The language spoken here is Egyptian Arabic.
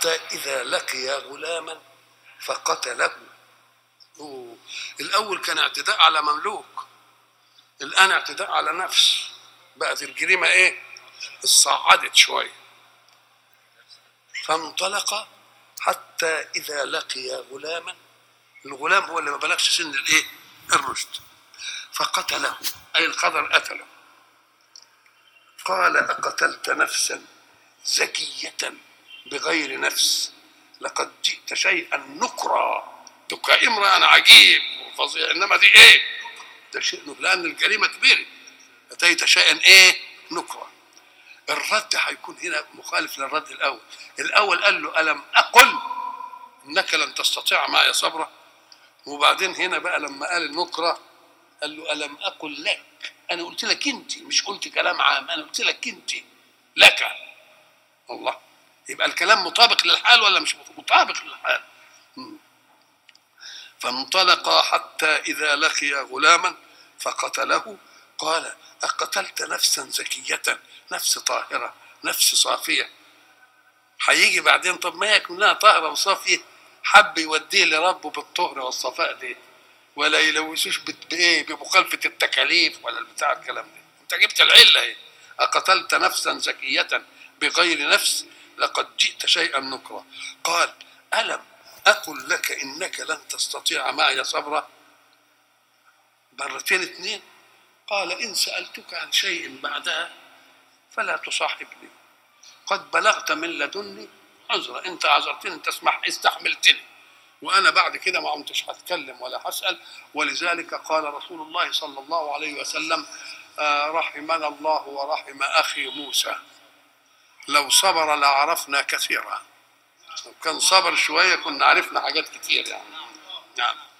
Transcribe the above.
حتى إذا لقي غلاما فقتله أوه. الأول كان اعتداء على مملوك الآن اعتداء على نفس بقت الجريمة إيه؟ اتصعدت شوية فانطلق حتى إذا لقي غلاما الغلام هو اللي ما بلغش سن الإيه؟ الرشد فقتله أي القدر قتله قال أقتلت نفسا زكية بغير نفس لقد جئت شيئا نكرا دك امرأ عجيب وفظيع انما دي ايه؟ ده شيء نكر لان الجريمه كبيره اتيت شيئا ايه؟ نكرا الرد هيكون هنا مخالف للرد الاول الاول قال له الم اقل انك لن تستطيع معي صبرا وبعدين هنا بقى لما قال النكره قال له الم اقل لك انا قلت لك انت مش قلت كلام عام انا قلت لك انت لك الله يبقى الكلام مطابق للحال ولا مش مطابق للحال فانطلق حتى إذا لقي غلاما فقتله قال أقتلت نفسا زكية نفس طاهرة نفس صافية هيجي بعدين طب ما هي كلها طاهرة وصافية حب يوديه لربه بالطهر والصفاء دي ولا يلوثوش بايه بمخالفة التكاليف ولا بتاع الكلام ده انت جبت العلة اهي أقتلت نفسا زكية بغير نفس لقد جئت شيئا نكرا قال ألم أقل لك إنك لن تستطيع معي صبرا مرتين اثنين قال إن سألتك عن شيء بعدها فلا تصاحبني قد بلغت من لدني عذرا أنت عذرتني أنت اسمح استحملتني وأنا بعد كده ما عمتش هتكلم ولا هسأل ولذلك قال رسول الله صلى الله عليه وسلم آه رحمنا الله ورحم أخي موسى لو صبر لعرفنا كثيرا لو كان صبر شويه كنا عرفنا حاجات كتير يعني نعم